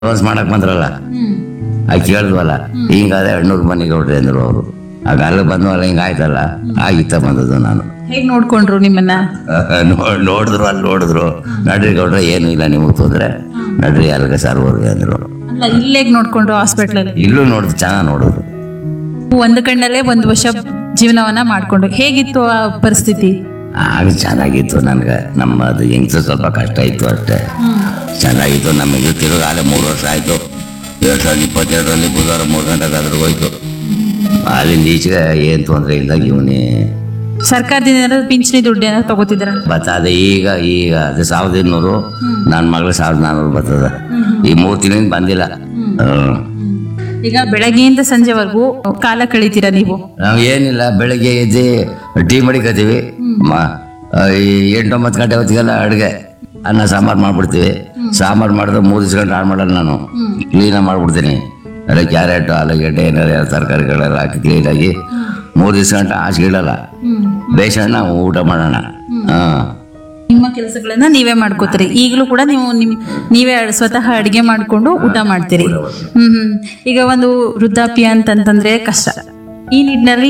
Advance ಮಾಡಕ್ ಬಂದ್ರಲ್ಲ ಆಗ ಕೇಳಿದ್ವಲ್ಲ ಹಿಂಗಾದ್ರೆ ಎಣ್ಣೂರು ಮನೆ ಗೌಡ್ರಿ ಅಂದ್ರು ಅವರು ಆಗ ಅಲ್ಲಿ ಬಂದ್ವಲ್ಲ ಹಿಂಗ ಆಯ್ತಲ್ಲ ಆಗಿತ್ತ ಬಂದದ್ದು ನಾನು ಹೇಗ್ ನೋಡ್ಕೊಂಡ್ರು ನಿಮ್ಮನ್ನ ನೋ- ನೋಡಿದ್ರು ಅಲ್ಲಿ ನೋಡಿದ್ರು ನಡ್ರಿ ಗೌಡ್ರೆ ಏನು ಇಲ್ಲ ನಿಮಗೆ ತೊಂದ್ರೆ ನಡ್ರಿ ಅಲ್ಲಿಗೆ ಸರ್ವರ್ಗೆ ಅಂದ್ರು ಅಲ್ಲ ಇಲ್ಲೇಗ್ ನೋಡ್ಕೊಂಡ್ರು ಹಾಸ್ಪಿಟ್ಲಲ್ಲಿ ಇಲ್ಲೂ ನೋಡಿದ್ರು ಚೆನ್ನಾಗಿ ನೋಡಿದ್ರು ಒಂದು ಕಣ್ಣಲ್ಲೇ ಒಂದು ವರ್ಷ ಜೀವನವನ್ನ ಮಾಡ್ಕೊಂಡು ಹೇಗಿತ್ತು ಆ ಪರಿಸ್ಥಿತಿ ಆಗ ಚೆನ್ನಾಗಿತ್ತು ನನಗೆ ನಮ್ಮ ಅದು ಹೆಂಗ್ಸ ಸ್ವಲ್ಪ ಕಷ್ಟ ಇತ್ತು ಅಷ್ಟೇ ಚೆನ್ನಾಗಿತ್ತು ನಮಗೆ ತಿರುಗಿ ಆಲೆ ಮೂರು ವರ್ಷ ಆಯಿತು ಎರಡು ಸಾವಿರದ ಇಪ್ಪತ್ತೆರಡರಲ್ಲಿ ಬುಧವಾರ ಮೂರು ಗಂಟೆಗಾದ್ರೂ ಹೋಯ್ತು ಅಲ್ಲಿಂದ ಈಚೆಗೆ ಏನು ತೊಂದರೆ ಇಲ್ಲ ಇವನೇ ಸರ್ಕಾರದಿಂದ ಏನಾದ್ರು ಪಿಂಚಣಿ ದುಡ್ಡು ಏನಾದ್ರು ತಗೋತಿದ್ರ ಬರ್ತದೆ ಈಗ ಈಗ ಅದು ಸಾವಿರದ ಇನ್ನೂರು ನನ್ನ ಮಗಳು ಸಾವಿರದ ನಾನ್ನೂರು ಬರ್ತದೆ ಈ ಮೂರು ತಿಂಗಳಿಂದ ಬಂದಿಲ್ಲ ಹ್ಮ್. ಈಗ ಬೆಳಗ್ಗೆಯಿಂದ ಸಂಜೆವರೆಗೂ ಕಾಲ ಕಳಿತೀರಾ ನೀವು ನಾವು ಏನಿಲ್ಲ ಬೆಳಗ್ಗೆ ಎದ್ದು ಟೀ ಮಡಿಕತ್ತೀವಿ ಮ ಆ, ಈ ಎಂಟೊಂಬತ್ತು ಗಂಟೆ ಹೊತ್ತಿಗೆಲ್ಲ ಅಡುಗೆ ಅನ್ನ ಸಾಂಬಾರು ಮಾಡ್ಬಿಡ್ತೀವಿ ಸಾಂಬಾರು ಮಾಡಿದ್ರೆ ಮೂರು ದಿವಸ ಗಂಟೆ ಆನ್ ಮಾಡಲ್ಲ ನಾನು ಕ್ಲೀನಾಗಿ ಮಾಡ್ಬಿಡ್ತೀನಿ ಅಲ್ಲ ಕ್ಯಾರೆಟ್ ಆಲೂಗೆಡ್ಡೆ ಏನಾರು ತರಕಾರಿಗಳೆಲ್ಲ ಹಾಕಿ ಕ್ಲೀನಾಗಿ ಮೂರು ದಿವಸ ಗಂಟೆ ಹಾಸಿಗಿಡಲ್ಲ ಬೇಸಣ್ಣ ಊಟ ಮಾಡೋಣ ಹಾಂ ನಿಮ್ಮ ಕೆಲಸಗಳನ್ನ ನೀವೇ ಮಾಡ್ಕೋತೀರಿ ಈಗಲೂ ಕೂಡ ನೀವು ನಿಮ್ ನೀವೇ ಸ್ವತಃ ಅಡಿಗೆ ಮಾಡ್ಕೊಂಡು ಊಟ ಮಾಡ್ತೀರಿ ಹ್ಮ್ ಹ್ಮ್ ಈಗ ಒಂದು ವೃದ್ಧಾಪ್ಯ ಅಂತಂತಂದ್ರೆ ಕಷ್ಟ ಈ ನಿಟ್ಟಿನಲ್ಲಿ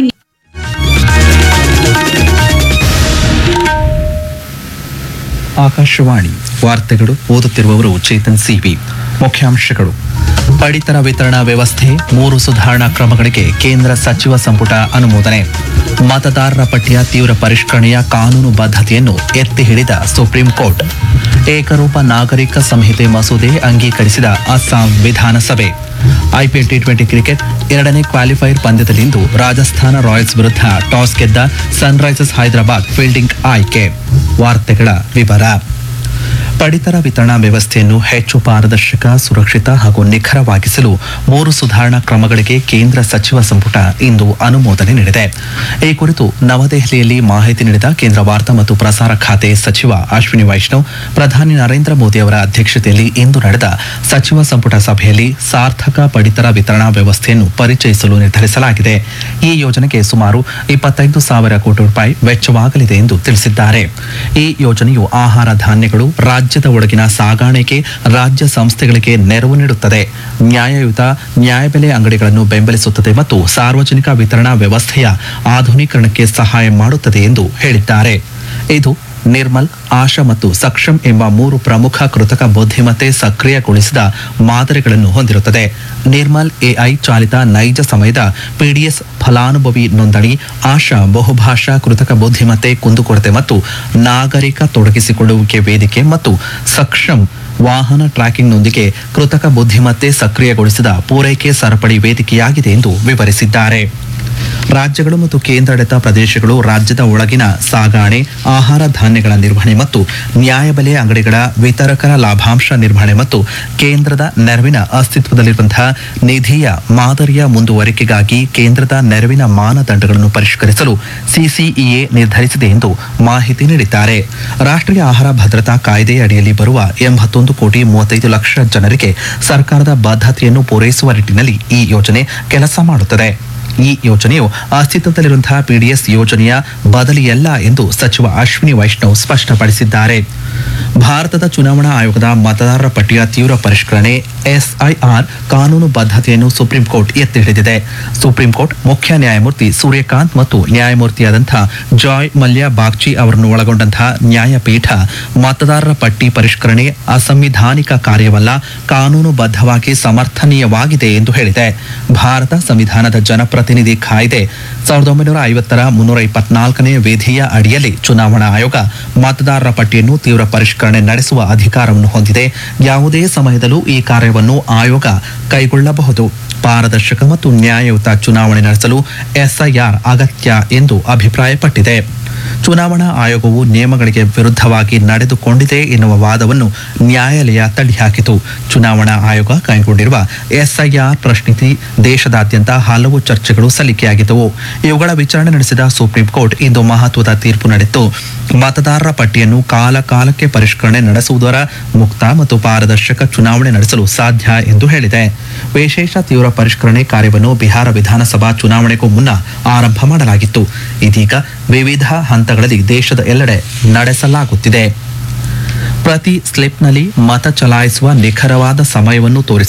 ಆಕಾಶವಾಣಿ ವಾರ್ತೆಗಳು ಓದುತ್ತಿರುವವರು ಚೇತನ್ ಸಿವಿ ಮುಖ್ಯಾಂಶಗಳು ಪಡಿತರ ವಿತರಣಾ ವ್ಯವಸ್ಥೆ ಮೂರು ಸುಧಾರಣಾ ಕ್ರಮಗಳಿಗೆ ಕೇಂದ್ರ ಸಚಿವ ಸಂಪುಟ ಅನುಮೋದನೆ ಮತದಾರರ ಪಟ್ಟಿಯ ತೀವ್ರ ಪರಿಷ್ಕರಣೆಯ ಕಾನೂನು ಬದ್ಧತೆಯನ್ನು ಎತ್ತಿ ಹಿಡಿದ ಸುಪ್ರೀಂ ಕೋರ್ಟ್ ಏಕರೂಪ ನಾಗರಿಕ ಸಂಹಿತೆ ಮಸೂದೆ ಅಂಗೀಕರಿಸಿದ ಅಸ್ಸಾಂ ವಿಧಾನಸಭೆ ಐಪಿಎಲ್ ಟಿ ಟ್ವೆಂಟಿ ಕ್ರಿಕೆಟ್ ಎರಡನೇ ಕ್ವಾಲಿಫೈರ್ ಪಂದ್ಯದಲ್ಲಿಂದು ರಾಜಸ್ಥಾನ ರಾಯಲ್ಸ್ ವಿರುದ್ಧ ಟಾಸ್ ಗೆದ್ದ ಸನ್ರೈಸರ್ಸ್ ಹೈದರಾಬಾದ್ ಫೀಲ್ಡಿಂಗ್ ಆಯ್ಕೆ ವಾರ್ತೆಗಳ ವಿವರ ಪಡಿತರ ವಿತರಣಾ ವ್ಯವಸ್ಥೆಯನ್ನು ಹೆಚ್ಚು ಪಾರದರ್ಶಕ ಸುರಕ್ಷಿತ ಹಾಗೂ ನಿಖರವಾಗಿಸಲು ಮೂರು ಸುಧಾರಣಾ ಕ್ರಮಗಳಿಗೆ ಕೇಂದ್ರ ಸಚಿವ ಸಂಪುಟ ಇಂದು ಅನುಮೋದನೆ ನೀಡಿದೆ ಈ ಕುರಿತು ನವದೆಹಲಿಯಲ್ಲಿ ಮಾಹಿತಿ ನೀಡಿದ ಕೇಂದ್ರ ವಾರ್ತಾ ಮತ್ತು ಪ್ರಸಾರ ಖಾತೆ ಸಚಿವ ಅಶ್ವಿನಿ ವೈಷ್ಣವ್ ಪ್ರಧಾನಿ ನರೇಂದ್ರ ಮೋದಿ ಅವರ ಅಧ್ಯಕ್ಷತೆಯಲ್ಲಿ ಇಂದು ನಡೆದ ಸಚಿವ ಸಂಪುಟ ಸಭೆಯಲ್ಲಿ ಸಾರ್ಥಕ ಪಡಿತರ ವಿತರಣಾ ವ್ಯವಸ್ಥೆಯನ್ನು ಪರಿಚಯಿಸಲು ನಿರ್ಧರಿಸಲಾಗಿದೆ ಈ ಯೋಜನೆಗೆ ಸುಮಾರು ಇಪ್ಪತ್ತೈದು ಸಾವಿರ ಕೋಟಿ ರೂಪಾಯಿ ವೆಚ್ಚವಾಗಲಿದೆ ಎಂದು ತಿಳಿಸಿದ್ದಾರೆ ಈ ಯೋಜನೆಯು ಆಹಾರ ಧಾನ್ಯಗಳು ರಾಜ್ಯದ ಒಳಗಿನ ಸಾಗಾಣಿಕೆ ರಾಜ್ಯ ಸಂಸ್ಥೆಗಳಿಗೆ ನೆರವು ನೀಡುತ್ತದೆ ನ್ಯಾಯಯುತ ನ್ಯಾಯಬೆಲೆ ಅಂಗಡಿಗಳನ್ನು ಬೆಂಬಲಿಸುತ್ತದೆ ಮತ್ತು ಸಾರ್ವಜನಿಕ ವಿತರಣಾ ವ್ಯವಸ್ಥೆಯ ಆಧುನೀಕರಣಕ್ಕೆ ಸಹಾಯ ಮಾಡುತ್ತದೆ ಎಂದು ಹೇಳಿದ್ದಾರೆ ಇದು ನಿರ್ಮಲ್ ಆಶಾ ಮತ್ತು ಸಕ್ಷಮ್ ಎಂಬ ಮೂರು ಪ್ರಮುಖ ಕೃತಕ ಬುದ್ಧಿಮತ್ತೆ ಸಕ್ರಿಯಗೊಳಿಸಿದ ಮಾದರಿಗಳನ್ನು ಹೊಂದಿರುತ್ತದೆ ನಿರ್ಮಲ್ ಎಐ ಚಾಲಿತ ನೈಜ ಸಮಯದ ಪಿಡಿಎಸ್ ಫಲಾನುಭವಿ ನೋಂದಣಿ ಆಶಾ ಬಹುಭಾಷಾ ಕೃತಕ ಬುದ್ಧಿಮತ್ತೆ ಕುಂದುಕೊರತೆ ಮತ್ತು ನಾಗರಿಕ ತೊಡಗಿಸಿಕೊಳ್ಳುವಿಕೆ ವೇದಿಕೆ ಮತ್ತು ಸಕ್ಷಮ್ ವಾಹನ ಟ್ರ್ಯಾಕಿಂಗ್ನೊಂದಿಗೆ ಕೃತಕ ಬುದ್ಧಿಮತ್ತೆ ಸಕ್ರಿಯಗೊಳಿಸಿದ ಪೂರೈಕೆ ಸರಪಳಿ ವೇದಿಕೆಯಾಗಿದೆ ಎಂದು ವಿವರಿಸಿದ್ದಾರೆ ರಾಜ್ಯಗಳು ಮತ್ತು ಕೇಂದ್ರಾಡಳಿತ ಪ್ರದೇಶಗಳು ರಾಜ್ಯದ ಒಳಗಿನ ಸಾಗಾಣೆ ಆಹಾರ ಧಾನ್ಯಗಳ ನಿರ್ವಹಣೆ ಮತ್ತು ನ್ಯಾಯಬೆಲೆ ಅಂಗಡಿಗಳ ವಿತರಕರ ಲಾಭಾಂಶ ನಿರ್ವಹಣೆ ಮತ್ತು ಕೇಂದ್ರದ ನೆರವಿನ ಅಸ್ತಿತ್ವದಲ್ಲಿರುವಂತಹ ನಿಧಿಯ ಮಾದರಿಯ ಮುಂದುವರಿಕೆಗಾಗಿ ಕೇಂದ್ರದ ನೆರವಿನ ಮಾನದಂಡಗಳನ್ನು ಪರಿಷ್ಕರಿಸಲು ಸಿಸಿಇಎ ನಿರ್ಧರಿಸಿದೆ ಎಂದು ಮಾಹಿತಿ ನೀಡಿದ್ದಾರೆ ರಾಷ್ಟ್ರೀಯ ಆಹಾರ ಭದ್ರತಾ ಕಾಯ್ದೆ ಅಡಿಯಲ್ಲಿ ಬರುವ ಎಂಬತ್ತೊಂದು ಕೋಟಿ ಮೂವತ್ತೈದು ಲಕ್ಷ ಜನರಿಗೆ ಸರ್ಕಾರದ ಬದ್ಧತೆಯನ್ನು ಪೂರೈಸುವ ನಿಟ್ಟಿನಲ್ಲಿ ಈ ಯೋಜನೆ ಕೆಲಸ ಮಾಡುತ್ತದೆ ಈ ಯೋಜನೆಯು ಅಸ್ತಿತ್ವದಲ್ಲಿರುವಂತಹ ಪಿಡಿಎಸ್ ಯೋಜನೆಯ ಬದಲಿಯಲ್ಲ ಎಂದು ಸಚಿವ ಅಶ್ವಿನಿ ವೈಷ್ಣವ್ ಸ್ಪಷ್ಟಪಡಿಸಿದ್ದಾರೆ ಭಾರತದ ಚುನಾವಣಾ ಆಯೋಗದ ಮತದಾರರ ಪಟ್ಟಿಯ ತೀವ್ರ ಪರಿಷ್ಕರಣೆ ಎಸ್ಐಆರ್ ಕಾನೂನು ಬದ್ಧತೆಯನ್ನು ಸುಪ್ರೀಂ ಕೋರ್ಟ್ ಎತ್ತಿ ಹಿಡಿದಿದೆ ಸುಪ್ರೀಂ ಕೋರ್ಟ್ ಮುಖ್ಯ ನ್ಯಾಯಮೂರ್ತಿ ಸೂರ್ಯಕಾಂತ್ ಮತ್ತು ನ್ಯಾಯಮೂರ್ತಿಯಾದಂತಹ ಜಾಯ್ ಮಲ್ಯ ಬಾಗ್ಚಿ ಅವರನ್ನು ಒಳಗೊಂಡಂತಹ ನ್ಯಾಯಪೀಠ ಮತದಾರರ ಪಟ್ಟಿ ಪರಿಷ್ಕರಣೆ ಅಸಂವಿಧಾನಿಕ ಕಾರ್ಯವಲ್ಲ ಕಾನೂನುಬದ್ಧವಾಗಿ ಸಮರ್ಥನೀಯವಾಗಿದೆ ಎಂದು ಹೇಳಿದೆ ಭಾರತ ಸಂವಿಧಾನದ ಜನಪ್ರತಿನಿಧಿ ಕಾಯ್ದೆ ಸಾವಿರದ ಒಂಬೈನೂರ ಐವತ್ತರ ಮುನ್ನೂರ ಇಪ್ಪತ್ನಾಲ್ಕನೇ ವಿಧಿಯ ಅಡಿಯಲ್ಲಿ ಚುನಾವಣಾ ಆಯೋಗ ಮತದಾರರ ಪಟ್ಟಿಯನ್ನು ತೀವ್ರ ಪರಿಷ್ಕರಣೆ ನಡೆಸುವ ಅಧಿಕಾರವನ್ನು ಹೊಂದಿದೆ ಯಾವುದೇ ಸಮಯದಲ್ಲೂ ಈ ಕಾರ್ಯವನ್ನು ಆಯೋಗ ಕೈಗೊಳ್ಳಬಹುದು ಪಾರದರ್ಶಕ ಮತ್ತು ನ್ಯಾಯಯುತ ಚುನಾವಣೆ ನಡೆಸಲು ಎಸ್ಐಆರ್ ಅಗತ್ಯ ಎಂದು ಅಭಿಪ್ರಾಯಪಟ್ಟಿದೆ ಚುನಾವಣಾ ಆಯೋಗವು ನಿಯಮಗಳಿಗೆ ವಿರುದ್ಧವಾಗಿ ನಡೆದುಕೊಂಡಿದೆ ಎನ್ನುವ ವಾದವನ್ನು ನ್ಯಾಯಾಲಯ ತಳ್ಳಿಹಾಕಿತು ಚುನಾವಣಾ ಆಯೋಗ ಕೈಗೊಂಡಿರುವ ಎಸ್ಐಆರ್ ಪ್ರಶ್ನಿಸಿ ದೇಶದಾದ್ಯಂತ ಹಲವು ಚರ್ಚೆಗಳು ಸಲ್ಲಿಕೆಯಾಗಿದ್ದವು ಇವುಗಳ ವಿಚಾರಣೆ ನಡೆಸಿದ ಸುಪ್ರೀಂ ಕೋರ್ಟ್ ಇಂದು ಮಹತ್ವದ ತೀರ್ಪು ನೀಡಿತ್ತು ಮತದಾರರ ಪಟ್ಟಿಯನ್ನು ಕಾಲ ಕಾಲಕ್ಕೆ ಪರಿಷ್ಕರಣೆ ನಡೆಸುವುದರ ಮುಕ್ತ ಮತ್ತು ಪಾರದರ್ಶಕ ಚುನಾವಣೆ ನಡೆಸಲು ಸಾಧ್ಯ ಎಂದು ಹೇಳಿದೆ ವಿಶೇಷ ತೀವ್ರ ಪರಿಷ್ಕರಣೆ ಕಾರ್ಯವನ್ನು ಬಿಹಾರ ವಿಧಾನಸಭಾ ಚುನಾವಣೆಗೂ ಮುನ್ನ ಆರಂಭ ಮಾಡಲಾಗಿತ್ತು ಇದೀಗ ವಿವಿಧ ಹಂತಗಳಲ್ಲಿ ದೇಶದ ಎಲ್ಲೆಡೆ ನಡೆಸಲಾಗುತ್ತಿದೆ ಪ್ರತಿ ಸ್ಲಿಪ್ನಲ್ಲಿ ಮತ ಚಲಾಯಿಸುವ ನಿಖರವಾದ ಸಮಯವನ್ನು ತೋರಿಸ